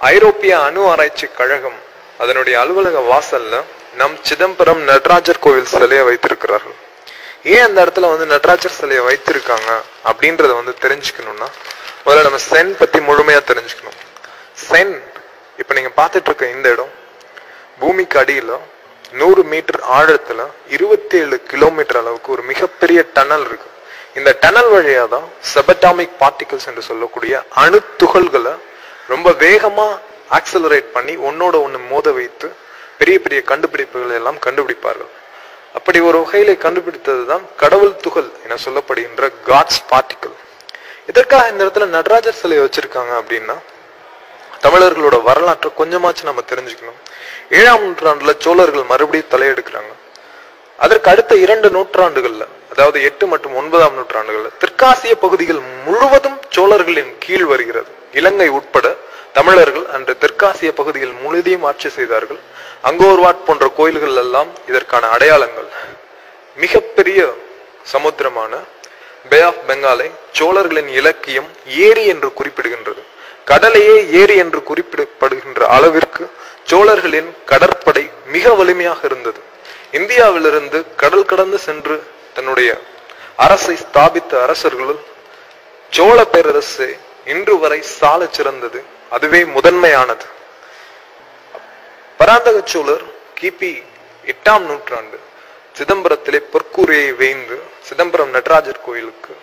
ஐரோப்பிய அணு ஆராய்ச்சி கழகம் அதனுடைய அலுவலக வாசல்ல நம் சிதம்பரம் நடராஜர் கோவில் சிலையை வைத்திருக்கிறார்கள் ஏன் அந்த இடத்துல வந்து நடராஜர் சிலையை வைத்திருக்காங்க அப்படின்றத வந்து தெரிஞ்சுக்கணும்னா முதல்ல நம்ம சென் பத்தி முழுமையா தெரிஞ்சுக்கணும் சென் இப்ப நீங்க பார்த்துட்டு இருக்க இந்த இடம் பூமிக்கு அடியில நூறு மீட்டர் ஆழத்துல இருபத்தி ஏழு கிலோமீட்டர் அளவுக்கு ஒரு மிகப்பெரிய டனல் இருக்கு இந்த டனல் வழியா தான் சபட்டாமிக் பார்ட்டிகல்ஸ் என்று சொல்லக்கூடிய அணு துகள்களை ரொம்ப வேகமா ஆக்சலரேட் பண்ணி ஒன்னோட ஒண்ணு மோத வைத்து பெரிய பெரிய கண்டுபிடிப்புகளை எல்லாம் கண்டுபிடிப்பார்கள் அப்படி ஒரு வகையில கண்டுபிடித்தது தான் கடவுள் துகள் என சொல்லப்படுகின்ற காட்ஸ் பார்ட்டிகல் இதற்காக இந்த இடத்துல நடராஜர் சிலையை வச்சிருக்காங்க அப்படின்னா தமிழர்களோட வரலாற்றை கொஞ்சமாச்சும் நம்ம தெரிஞ்சுக்கணும் ஏழாம் நூற்றாண்டுல சோழர்கள் மறுபடியும் தலையெடுக்கிறாங்க அதற்கு அடுத்த இரண்டு நூற்றாண்டுகள்ல அதாவது எட்டு மற்றும் ஒன்பதாம் நூற்றாண்டுகள்ல தெற்காசிய பகுதிகள் முழுவதும் சோழர்களின் கீழ் வருகிறது இலங்கை உட்பட தமிழர்கள் அன்று தெற்காசிய பகுதிகள் முழுதையும் ஆட்சி செய்தார்கள் அங்கோர்வாட் போன்ற கோயில்கள் எல்லாம் இதற்கான அடையாளங்கள் மிகப்பெரிய சமுத்திரமான பே ஆஃப் பெங்காலை சோழர்களின் இலக்கியம் ஏரி என்று குறிப்பிடுகின்றது கடலையே ஏரி என்று குறிப்பிடப்படுகின்ற அளவிற்கு சோழர்களின் கடற்படை மிக வலிமையாக இருந்தது இந்தியாவிலிருந்து கடல் கடந்து சென்று தன்னுடைய அரசை ஸ்தாபித்த அரசர்களுள் சோழ பேரரசு இன்று வரை சால சிறந்தது அதுவே முதன்மையானது பராந்தக சோழர் கிபி எட்டாம் நூற்றாண்டு சிதம்பரத்திலே பொற்கூரையை வேய்ந்து சிதம்பரம் நடராஜர் கோயிலுக்கு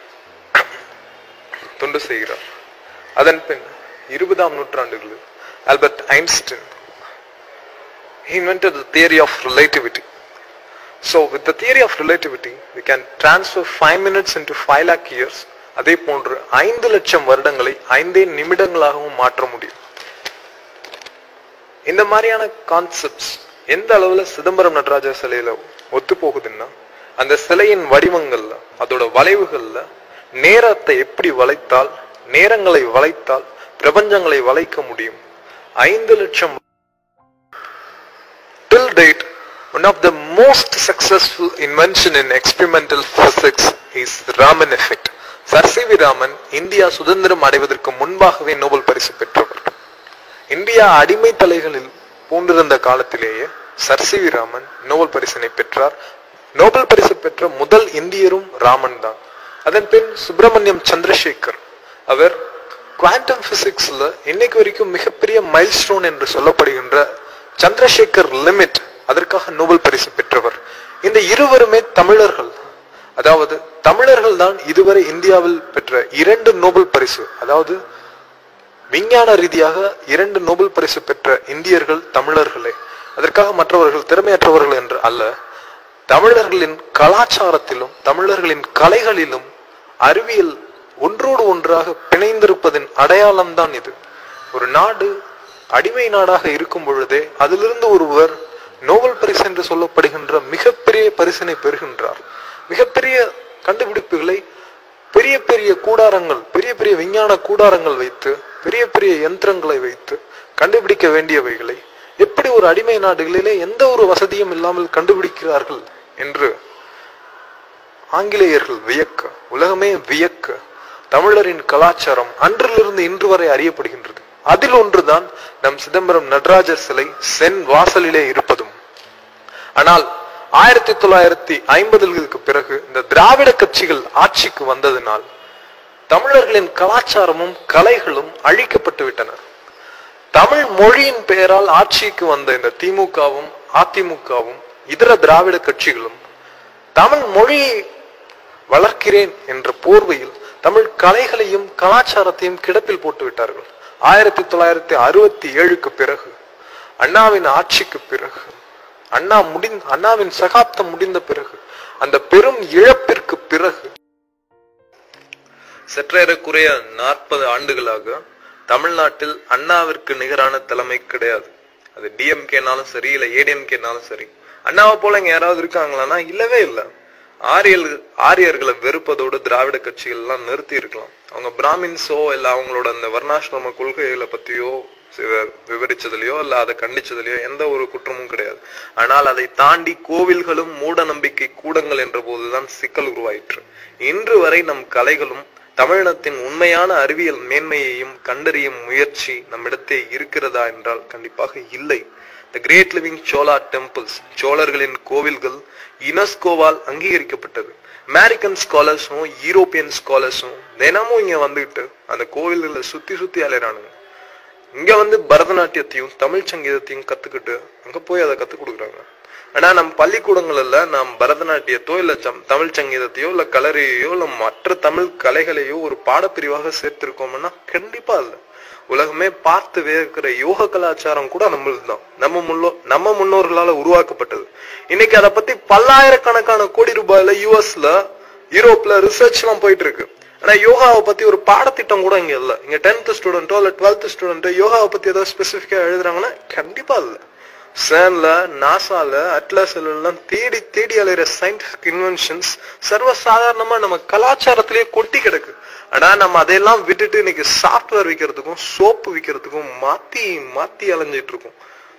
தொண்டு செய்கிறார் அதன் பின் இருபதாம் நூற்றாண்டுகளில் Albert Einstein he invented the theory of relativity so with the theory of relativity we can transfer 5 minutes into 5 lakh years அதே போன்று ஐந்து லட்சம் வருடங்களை ஐந்தே நிமிடங்களாகவும் மாற்ற முடியும் இந்த மாதிரியான கான்செப்ட்ஸ் எந்த அளவுல சிதம்பரம் நடராஜர் சிலையில ஒத்து போகுதுன்னா அந்த சிலையின் வடிவங்கள்ல அதோட வளைவுகள்ல நேரத்தை எப்படி வளைத்தால் நேரங்களை வளைத்தால் பிரபஞ்சங்களை வளைக்க முடியும் ஐந்து லட்சம் till date one of the most successful invention in experimental physics is Raman effect sir C V Raman India சுதந்திரம் அடைவதற்கு முன்பாகவே நோபல் பரிசு பெற்றவர் இந்தியா அடிமை தலைகளில் பூண்டிருந்த காலத்திலேயே sir C V Raman Nobel பரிசினை பெற்றார் நோபல் பரிசு பெற்ற முதல் இந்தியரும் ராமன் தான் அதன் பின் சுப்பிரமணியம் சந்திரசேகர் அவர் குவாண்டம் பிசிக்ஸ்ல இன்னைக்கு வரைக்கும் மிகப்பெரிய மைல்ஸ்டோன் என்று சொல்லப்படுகின்ற சந்திரசேகர் லிமிட் அதற்காக நோபல் பரிசு பெற்றவர் இந்த இருவருமே தமிழர்கள் அதாவது தமிழர்கள் தான் இதுவரை இந்தியாவில் பெற்ற இரண்டு நோபல் பரிசு அதாவது விஞ்ஞான ரீதியாக இரண்டு நோபல் பரிசு பெற்ற இந்தியர்கள் தமிழர்களே அதற்காக மற்றவர்கள் திறமையற்றவர்கள் என்று அல்ல தமிழர்களின் கலாச்சாரத்திலும் தமிழர்களின் கலைகளிலும் அறிவியல் ஒன்றோடு ஒன்றாக பிணைந்திருப்பதின் அடையாளம் தான் இது ஒரு நாடு அடிமை நாடாக இருக்கும் பொழுதே அதிலிருந்து ஒருவர் நோபல் பரிசு என்று சொல்லப்படுகின்ற மிகப்பெரிய பரிசினை பெறுகின்றார் மிகப்பெரிய கண்டுபிடிப்புகளை பெரிய பெரிய கூடாரங்கள் பெரிய பெரிய விஞ்ஞான கூடாரங்கள் வைத்து பெரிய பெரிய யந்திரங்களை வைத்து கண்டுபிடிக்க வேண்டியவைகளை எப்படி ஒரு அடிமை நாடுகளிலே எந்த ஒரு வசதியும் இல்லாமல் கண்டுபிடிக்கிறார்கள் என்று ஆங்கிலேயர்கள் வியக்க உலகமே வியக்க தமிழரின் கலாச்சாரம் அன்றிலிருந்து இன்று வரை அறியப்படுகின்றது அதில் ஒன்றுதான் நம் சிதம்பரம் நடராஜர் சிலை சென் வாசலிலே இருப்பதும் ஆனால் ஆயிரத்தி தொள்ளாயிரத்தி ஐம்பதுகளுக்கு பிறகு இந்த திராவிட கட்சிகள் ஆட்சிக்கு வந்ததினால் தமிழர்களின் கலாச்சாரமும் கலைகளும் அழிக்கப்பட்டு விட்டன தமிழ் மொழியின் பெயரால் ஆட்சிக்கு வந்த இந்த திமுகவும் அதிமுகவும் இதர திராவிட கட்சிகளும் தமிழ் மொழியை வளர்க்கிறேன் என்ற போர்வையில் தமிழ் கலைகளையும் கலாச்சாரத்தையும் கிடப்பில் போட்டு விட்டார்கள் ஆயிரத்தி தொள்ளாயிரத்தி அறுபத்தி ஏழுக்கு பிறகு அண்ணாவின் ஆட்சிக்கு பிறகு அண்ணா முடிந் அண்ணாவின் சகாப்தம் முடிந்த பிறகு அந்த பெரும் இழப்பிற்கு பிறகு சற்றேறக்குறைய நாற்பது ஆண்டுகளாக தமிழ்நாட்டில் அண்ணாவிற்கு நிகரான தலைமை கிடையாது அது டிஎம்கேனாலும் சரி இல்ல ஏடிஎம்கேனாலும் சரி அண்ணாவை போல இங்க யாராவது இருக்காங்களான்னா இல்லவே இல்லை ஆரியல் ஆரியர்களை வெறுப்பதோடு திராவிட கட்சிகள் எல்லாம் நிறுத்தி இருக்கலாம் அவங்க பிராமின்ஸோ இல்ல அவங்களோட அந்த வர்ணாசிரம கொள்கைகளை பத்தியோ சிவ- விவரிச்சதுலயோ இல்ல அதை கண்டிச்சதுலயோ எந்த ஒரு குற்றமும் கிடையாது ஆனால் அதை தாண்டி கோவில்களும் மூட நம்பிக்கை கூடங்கள் என்ற போதுதான் சிக்கல் உருவாயிற்று இன்று வரை நம் கலைகளும் தமிழினத்தின் உண்மையான அறிவியல் மேன்மையையும் கண்டறியும் முயற்சி நம்மிடத்தே இருக்கிறதா என்றால் கண்டிப்பாக இல்லை the great living Chola temples சோழர்களின் கோவில்கள் யுனெஸ்கோவால் அங்கீகரிக்கப்பட்டது அமெரிக்கன் ஸ்காலர்ஸும் யூரோப்பியன் ஸ்காலர்ஸும் தினமும் இங்க வந்துகிட்டு அந்த கோவில்களை சுத்தி சுத்தி அலையறானுங்க இங்க வந்து பரதநாட்டியத்தையும் தமிழ் சங்கீதத்தையும் கத்துக்கிட்டு அங்க போய் அதை கத்துக் கொடுக்குறாங்க ஆனா நம்ம பள்ளிக்கூடங்கள்ல நாம் பரதநாட்டியத்தோ இல்ல சம்- தமிழ் சங்கீதத்தையோ இல்ல கலரியையோ இல்ல மற்ற தமிழ் கலைகளையோ ஒரு பாடப்பிரிவாக சேர்த்திருக்கோம்னா கண்டிப்பா இல்ல உலகமே பார்த்து வேர்க்கிற யோக கலாச்சாரம் கூட நம்மளுது தான் நம்ம முன்னோ நம்ம முன்னோர்களால உருவாக்கப்பட்டது இன்னைக்கு அதை பத்தி பல்லாயிரக்கணக்கான கோடி ரூபாயில யூஎஸ்ல யூரோப்ல ரிசர்ச் எல்லாம் போயிட்டு இருக்கு ஆனா யோகாவை பத்தி ஒரு பாடத்திட்டம் கூட இங்க இல்ல இங்க டென்த் ஸ்டூடெண்டோ இல்ல டுவெல்த் ஸ்டூடெண்டோ யோகாவை பத்தி ஏதாவது ஸ்பெசிபிக்கா எழுதுறாங்கன்னா கண்டிப்பா இல்ல சேன்ல நாசால அட்லாஸ்ல எல்லாம் தேடி தேடி அலையிற சயின்டிபிக் இன்வென்ஷன்ஸ் சர்வசாதாரணமா நம்ம கலாச்சாரத்திலேயே கொட்டி கிடக்கு ஆனா நம்ம அதையெல்லாம் விட்டுட்டு இன்னைக்கு சாஃப்ட்வேர் விற்கிறதுக்கும் சோப்பு விற்கிறதுக்கும் மாத்தி மாத்தி அலைஞ்சிட்டு இருக்கோம்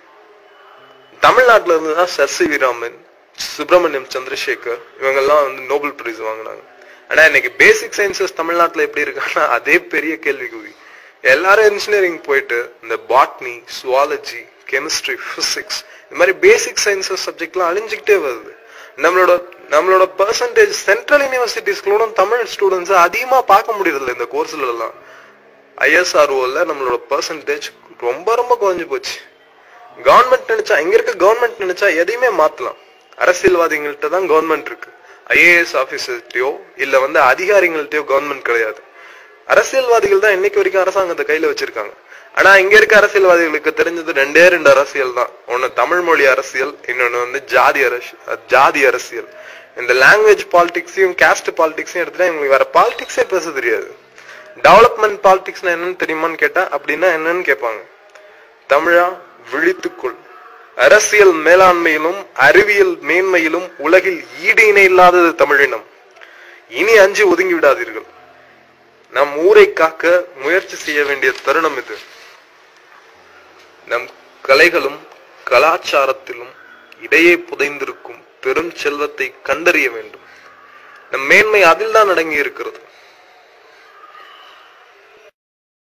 தமிழ்நாட்டுல இருந்து தான் sir C V Raman Subramaniam Chandrasekhar இவங்கெல்லாம் வந்து நோபல் பிரைஸ் வாங்கினாங்க ஆனா இன்னைக்கு பேசிக் சயின்சஸ் தமிழ்நாட்டுல எப்படி இருக்கான்னா அதே பெரிய கேள்விக்குறி எல்லாரும் இன்ஜினியரிங் போயிட்டு இந்த பாட்னி சுவாலஜி கெமிஸ்ட்ரி பிசிக்ஸ் இந்த மாதிரி பேசிக் சயின்சஸ் சப்ஜெக்ட்லாம் அழிஞ்சுக்கிட்டே வருது நம்மளோட நம்மளோட பர்சன்டேஜ் சென்ட்ரல் யூனிவர்சிட்டிஸ்களோட தமிழ் ஸ்டூடெண்ட்ஸ் அதிகமா பார்க்க முடியறதில்ல இந்த கோர்ஸ்ல எல்லாம் ஐஎஸ்ஆர்ஓல நம்மளோட பர்சன்டேஜ் ரொம்ப ரொம்ப குறைஞ்சு போச்சு கவர்மெண்ட் நினைச்சா இங்க இருக்க கவர்மெண்ட் நினைச்சா எதையுமே மாத்தலாம் அரசியல்வாதிகள்கிட்ட தான் கவர்மெண்ட் இருக்கு ஐஏஎஸ் ஆபீசர்கிட்டயோ இல்ல வந்து அதிகாரிகள்கிட்டயோ கவர்மெண்ட் கிடையாது அரசியல்வாதிகள் தான் இன்னைக்கு வரைக்கும் அரசாங்கத்தை கையில வச்சிருக்காங்க ஆனா இங்க இருக்க அரசியல்வாதிகளுக்கு தெரிஞ்சது ரெண்டே ரெண்டு அரசியல் தான் ஒண்ணு தமிழ் மொழி அரசியல் இன்னொன்னு வந்து ஜாதி அரசியல் ஜாதி அரசியல் இந்த லாங்குவேஜ் பாலிடிக்ஸையும் காஸ்ட் பாலிடிக்ஸையும் எடுத்துட்டா இவங்களுக்கு வேற பாலிடிக்ஸே பேச தெரியாது டெவலப்மெண்ட் பாலிடிக்ஸ்னா என்னன்னு தெரியுமான்னு கேட்டா அப்படின்னா என்னன்னு கேட்பாங்க தமிழா விழித்துக்கொள் அரசியல் மேலாண்மையிலும் அறிவியல் மேன்மையிலும் உலகில் ஈடு இணை இல்லாதது தமிழினம் இனி அஞ்சு ஒதுங்கி விடாதீர்கள் நம் ஊரை காக்க முயற்சி செய்ய வேண்டிய தருணம் இது நம் கலைகளும் கலாச்சாரத்திலும் இடையே புதைந்திருக்கும் பெரும் செல்வத்தை கண்டறிய வேண்டும் நம் மேன்மை அதில் தான் அடங்கி இருக்கிறது